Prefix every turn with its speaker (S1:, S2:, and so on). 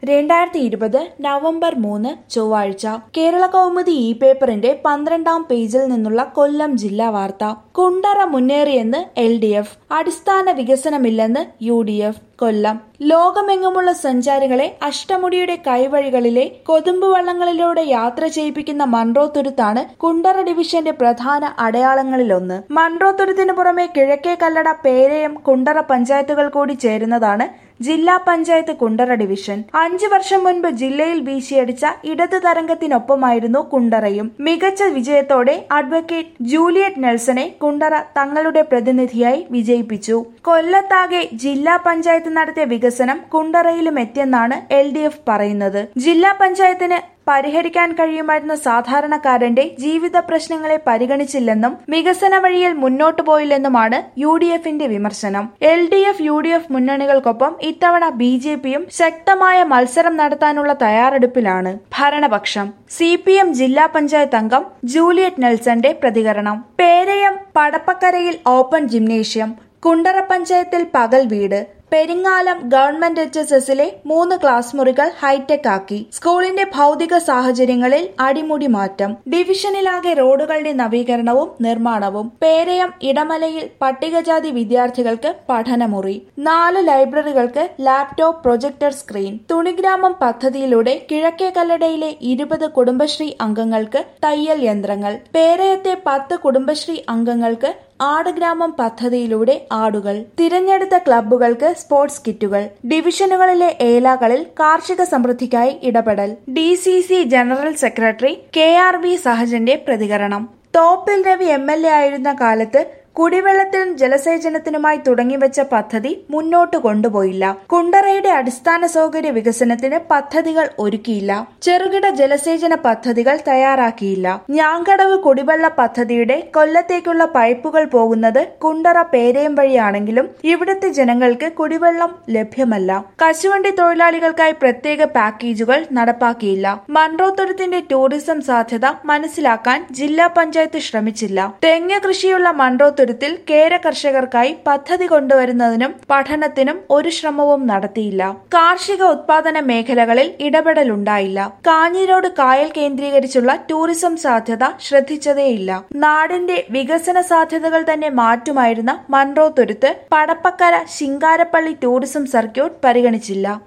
S1: രണ്ടായിരത്തി ഇരുപത് നവംബർ മൂന്ന് ചൊവ്വാഴ്ച കേരള കൗമുദി ഇ പേപ്പറിന്റെ പന്ത്രണ്ടാം പേജിൽ നിന്നുള്ള കൊല്ലം ജില്ലാ വാർത്ത കുണ്ടറ മുന്നേറിയെന്ന് എൽ ഡി എഫ് അടിസ്ഥാന വികസനമില്ലെന്ന് യു ഡി എഫ് കൊല്ലം ലോകമെങ്ങുമുള്ള സഞ്ചാരികളെ അഷ്ടമുടിയുടെ കൈവഴികളിലെ കൊതുമ്പ് വള്ളങ്ങളിലൂടെ യാത്ര ചെയ്യിപ്പിക്കുന്ന മൺറോ തുരുത്താണ് കുണ്ടറ ഡിവിഷന്റെ പ്രധാന അടയാളങ്ങളിലൊന്ന് മൺറോ തുരുത്തിന് പുറമെ കിഴക്കേ കല്ലട പേരയം കുണ്ടറ പഞ്ചായത്തുകൾ കൂടി ചേരുന്നതാണ് ജില്ലാ പഞ്ചായത്ത് കുണ്ടറ ഡിവിഷൻ അഞ്ചു വർഷം മുൻപ് ജില്ലയിൽ വീശിയടിച്ച ഇടത് തരംഗത്തിനൊപ്പമായിരുന്നു കുണ്ടറയും മികച്ച വിജയത്തോടെ അഡ്വക്കേറ്റ് ജൂലിയറ്റ് നെൽസനെ കുണ്ടറ തങ്ങളുടെ പ്രതിനിധിയായി വിജയിപ്പിച്ചു കൊല്ലത്താകെ ജില്ലാ പഞ്ചായത്ത് നടത്തിയ വികസനം കുണ്ടറയിലും എത്തിയെന്നാണ് എൽ ഡി എഫ് പറയുന്നത് ജില്ലാ പഞ്ചായത്തിന് പരിഹരിക്കാൻ കഴിയുമായിരുന്ന സാധാരണക്കാരന്റെ ജീവിത പ്രശ്നങ്ങളെ പരിഗണിച്ചില്ലെന്നും വികസന വഴിയിൽ മുന്നോട്ടു പോയില്ലെന്നുമാണ് യു ഡി എഫിന്റെ വിമർശനം L D F U D F മുന്നണികൾക്കൊപ്പം ഇത്തവണ ബി ജെ പിയും ശക്തമായ മത്സരം നടത്താനുള്ള തയ്യാറെടുപ്പിലാണ് ഭരണപക്ഷം സി പി എം ജില്ലാ പഞ്ചായത്ത് അംഗം ജൂലിയറ്റ് നെൽസന്റെ പ്രതികരണം പേരയം പടപ്പക്കരയിൽ ഓപ്പൺ ജിംനേഷ്യം കുണ്ടറ പഞ്ചായത്തിൽ പകൽ വീട് പെരിങ്ങാലം ഗവൺമെന്റ് എച്ച് എസ് എസിലെ മൂന്ന് ക്ലാസ് മുറികൾ ഹൈടെക് ആക്കി സ്കൂളിന്റെ ഭൗതിക സാഹചര്യങ്ങളിൽ അടിമുടി മാറ്റം ഡിവിഷനിലാകെ റോഡുകളുടെ നവീകരണവും നിർമ്മാണവും പേരയം ഇടമലയിൽ പട്ടികജാതി വിദ്യാർത്ഥികൾക്ക് പഠനമുറി നാല് ലൈബ്രറികൾക്ക് ലാപ്ടോപ്പ് പ്രൊജക്ടർ സ്ക്രീൻ തുണിഗ്രാമം പദ്ധതിയിലൂടെ കിഴക്കേ കല്ലടയിലെ ഇരുപത് കുടുംബശ്രീ അംഗങ്ങൾക്ക് തയ്യൽ യന്ത്രങ്ങൾ പേരയത്തെ പത്ത് കുടുംബശ്രീ അംഗങ്ങൾക്ക് ആടുഗ്രാമം പദ്ധതിയിലൂടെ ആടുകൾ തിരഞ്ഞെടുത്ത ക്ലബ്ബുകൾക്ക് സ്പോർട്സ് കിറ്റുകൾ ഡിവിഷനുകളിലെ ഏലാകളിൽ കാർഷിക സമൃദ്ധിക്കായി ഇടപെടൽ D C C general secretary K R V സഹജന്റെ പ്രതികരണം Thoppil Ravi M L A ആയിരുന്ന കാലത്ത് കുടിവെള്ളത്തിനും ജലസേചനത്തിനുമായി തുടങ്ങിവെച്ച പദ്ധതി മുന്നോട്ട് കൊണ്ടുപോയില്ല കുണ്ടറയുടെ അടിസ്ഥാന സൗകര്യ വികസനത്തിന് പദ്ധതികൾ ഒരുക്കിയില്ല ചെറുകിട ജലസേചന പദ്ധതികൾ തയ്യാറാക്കിയില്ല ഞാങ്കടവ് കുടിവെള്ള പദ്ധതിയുടെ കൊല്ലത്തേക്കുള്ള പൈപ്പുകൾ പോകുന്നത് കുണ്ടറ പേരയം വഴിയാണെങ്കിലും ഇവിടുത്തെ ജനങ്ങൾക്ക് കുടിവെള്ളം ലഭ്യമല്ല കശുവണ്ടി തൊഴിലാളികൾക്കായി പ്രത്യേക പാക്കേജുകൾ നടപ്പാക്കിയില്ല മൺറോത്തുരത്തിന്റെ ടൂറിസം സാധ്യത മനസ്സിലാക്കാൻ ജില്ലാ പഞ്ചായത്ത് ശ്രമിച്ചില്ല തെങ്ങ് കൃഷിയുള്ള മൺറോത്തുരത്തിൽ കേര കർഷകർക്കായി പദ്ധതി കൊണ്ടുവരുന്നതിനും പഠനത്തിനും ഒരു ശ്രമവും നടത്തിയില്ല കാർഷിക ഉത്പാദന മേഖലകളിൽ ഇടപെടലുണ്ടായില്ല കാഞ്ഞിരോട് കായൽ കേന്ദ്രീകരിച്ചുള്ള ടൂറിസം സാധ്യത ശ്രദ്ധിച്ചതേയില്ല നാടിന്റെ വികസന സാധ്യതകൾ തന്നെ മാറ്റുമായിരുന്ന Munroe Thuruthu Padappakkara Shingarappally tourism circuit പരിഗണിച്ചില്ല